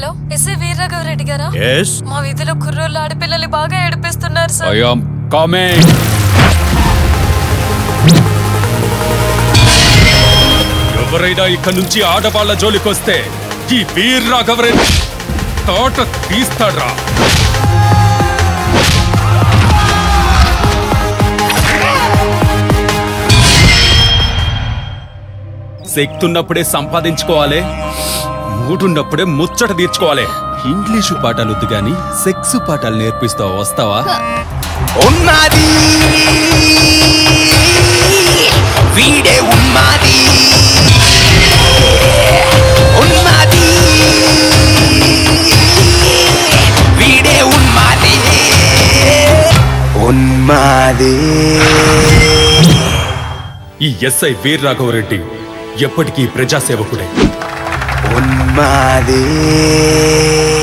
hello SI Veeraraghava Reddy గారా yes మా వీధిలో కుర్రోళ్ళు ఆడపిల్లల్ని బాగా ఏడిపిస్తున్నారు సార్ ఐ ఆమ్ కమింగ్ ఎవరైనా ఇక్కడ నుంచి ఆడవాళ్ళ జోలికొస్తే ఈ వీర్ రాఘవరెడ్డి తోట తీస్తాడ్రా శక్తున్నప్పుడే సంపాదించుకోవాలి మూడున్నప్పుడే ముచ్చట తీర్చుకోవాలి ఇంగ్లీషు పాఠాలు వద్దు గాని సెక్స్ పాఠాలు నేర్పిస్తావా వస్తావా ఉన్నది వీడే ఉన్నది ఉన్నది వీడే ఉన్నది ఉన్నది ఈ ఎస్ఐ వీర్ రాఘవరెడ్డి ఎప్పటికీ ప్రజాసేవకుడే ఉన్నది